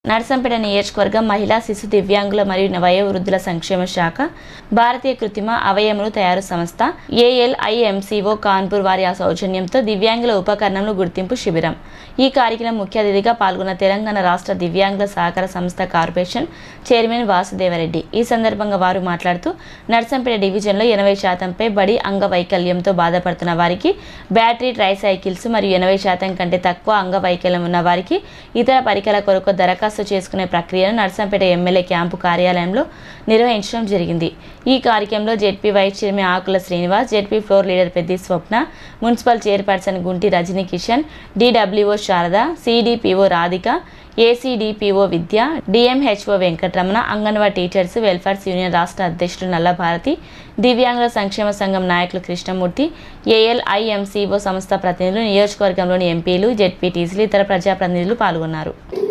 నర్సంపేట నియోజకవర్గం మహిళా శిశు దివ్యాంగుల మరియు వయోవృద్ధుల సంక్షేమ శాఖ భారతీయ కృత్రిమ అవయములు తయారు సంస్థ ఏఎల్ఐఎంసీఓ కాన్పూర్ వారి సౌజన్యంతో దివ్యాంగుల ఉపకరణములు గుర్తింపు శిబిరం ఈ కార్యక్రమం ముఖ్య అతిథిగా పాల్గొన్న తెలంగాణ రాష్ట్ర దివ్యాంగుల సహకార సంస్థ కార్పొరేషన్ చైర్మన్ వాసుదేవరెడ్డి ఈ సందర్భంగా వారు మాట్లాడుతూ నర్సంపేట డివిజన్లో ఎనభై శాతంపై బడి అంగవైకల్యంతో బాధపడుతున్న వారికి బ్యాటరీ ట్రైసైకిల్స్ మరియు ఎనభై శాతం కంటే తక్కువ అంగవైకల్యం ఉన్న వారికి ఇతర పరికరాల కొరకు దరఖాస్తు చేసుకునే ప్రక్రియను నర్సంపేట ఎమ్మెల్యే క్యాంపు కార్యాలయంలో నిర్వహించడం జరిగింది ఈ కార్యక్రమంలో ZP vice chairman Akula Srinivas ZP floor leader Peddi Swapna municipal chairperson Gunti Rajani Kishan DWO Sharada CDPO Radhika ACDPO Vidya DMHO Venkataramana anganwadi teachers welfares union రాష్ట్ర అధ్యక్షులు నల్లభారతి దివ్యాంగుల సంక్షేమ సంఘం నాయకులు కృష్ణమూర్తి ఏఎల్ఐఎంసీఓ సంస్థ ప్రతినిధులు నియోజకవర్గంలోని ఎంపీలు జెడ్పీటీసీలు ఇతర ప్రజాప్రతినిధులు పాల్గొన్నారు